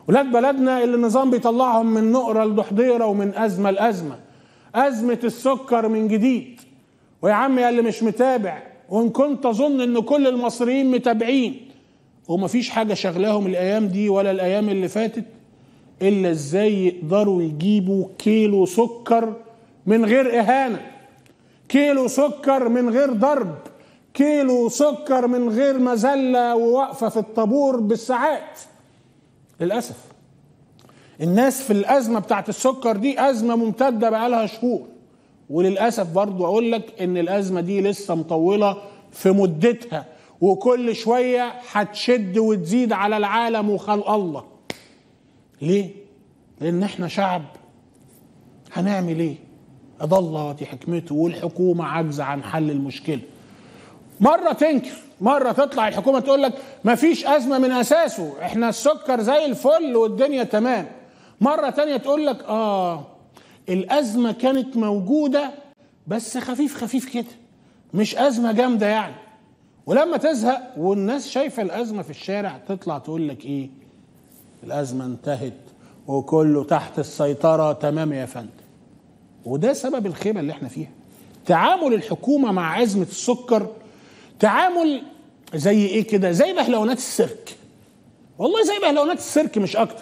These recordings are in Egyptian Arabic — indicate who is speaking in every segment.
Speaker 1: ولاد بلدنا اللي النظام بيطلعهم من نقرة لضحضيرة ومن أزمة لأزمة أزمة السكر من جديد ويا عم يا اللي مش متابع وإن كنت أظن إن كل المصريين متابعين ومفيش حاجة شغلاهم الأيام دي ولا الأيام اللي فاتت إلا إزاي يقدروا يجيبوا كيلو سكر من غير إهانة كيلو سكر من غير ضرب كيلو سكر من غير مذلة ووقفة في الطابور بالساعات للأسف الناس في الأزمة بتاعت السكر دي أزمة ممتدة بقالها شهور وللأسف برضو أقول لك إن الأزمة دي لسه مطولة في مدتها وكل شوية هتشد وتزيد على العالم وخلق الله ليه؟ لأن احنا شعب هنعمل ايه؟ أضل الله حكمته والحكومة عاجزة عن حل المشكلة مرة تنكر مرة تطلع الحكومة تقول لك مفيش أزمة من أساسه احنا السكر زي الفل والدنيا تمام مرة تانية تقول لك آه الأزمة كانت موجودة بس خفيف خفيف كده مش أزمة جامدة يعني ولما تزهق والناس شايفة الأزمة في الشارع تطلع تقول لك إيه الأزمة انتهت وكله تحت السيطرة تمام يا فندم وده سبب الخيبة اللي احنا فيها تعامل الحكومة مع أزمة السكر تعامل زي ايه كده زي بهلوانات السيرك والله زي بهلوانات السيرك مش اكتر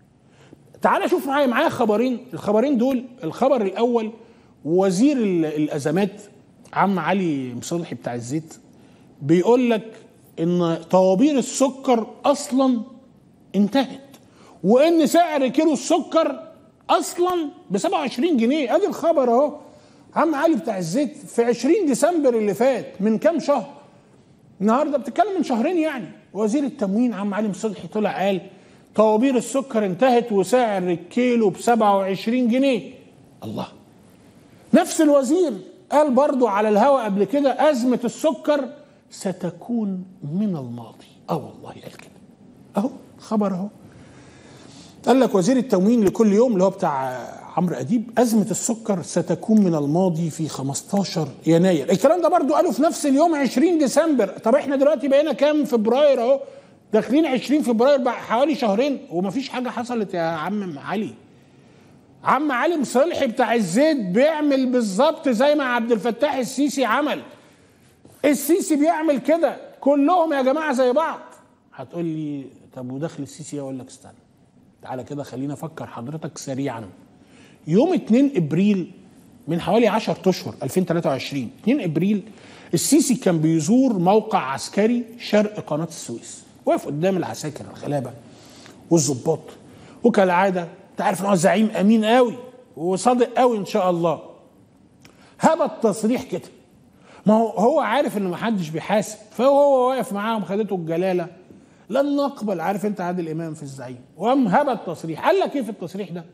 Speaker 1: تعال شوف معايا معايا خبرين الخبرين دول الخبر الاول وزير الازمات عم علي مصلحي بتاع الزيت بيقول لك ان طوابير السكر اصلا انتهت وان سعر كيلو السكر اصلا ب 27 جنيه ادي الخبر اهو عم علي بتاع الزيت في 20 ديسمبر اللي فات من كام شهر النهارده بتتكلم من شهرين يعني وزير التموين عم علي مصلحي طلع قال طوابير السكر انتهت وسعر الكيلو ب 27 جنيه الله نفس الوزير قال برضو على الهواء قبل كده أزمة السكر ستكون من الماضي اه والله قال كده اهو خبر اهو قال لك وزير التموين لكل يوم اللي هو بتاع عمرو اديب ازمه السكر ستكون من الماضي في 15 يناير الكلام ده برضو قالوا في نفس اليوم 20 ديسمبر طب احنا دلوقتي بقينا كام فبراير اهو داخلين 20 فبراير بقى حوالي شهرين ومفيش حاجه حصلت يا عم علي عم علي مصلحي بتاع الزيت بيعمل بالظبط زي ما عبد الفتاح السيسي عمل السيسي بيعمل كده كلهم يا جماعه زي بعض هتقول لي طب وداخل السيسي اقول لك استنى تعالى كده خلينا افكر حضرتك سريعا يوم 2 ابريل من حوالي 10 اشهر 2023 2 ابريل السيسي كان بيزور موقع عسكري شرق قناه السويس واقف قدام العساكر الغلابه والظباط وكالعاده انت عارف ان هو زعيم امين قوي وصادق قوي ان شاء الله هبط تصريح كده ما هو هو عارف ان محدش بيحاسب فهو واقف معاهم خدته الجلاله لن نقبل عارف انت عادل امام في الزعيم وقام هبط تصريح قال لك ايه في التصريح ده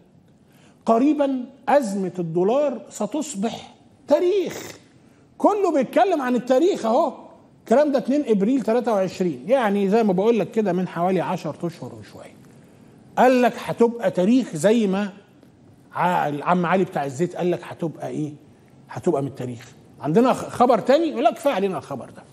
Speaker 1: قريبا ازمه الدولار ستصبح تاريخ كله بيتكلم عن التاريخ اهو الكلام ده 2 ابريل 23 يعني زي ما بقول لك كده من حوالي 10 اشهر وشويه قال لك هتبقى تاريخ زي ما العم علي بتاع الزيت قال لك هتبقى ايه هتبقى من التاريخ عندنا خبر تاني يقول لك كفايه علينا الخبر ده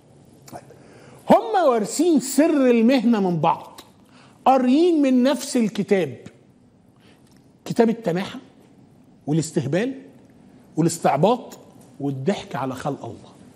Speaker 1: هم وارثين سر المهنه من بعض قاريين من نفس الكتاب كتاب التماحه والاستهبال والاستعباط والضحك على خلق الله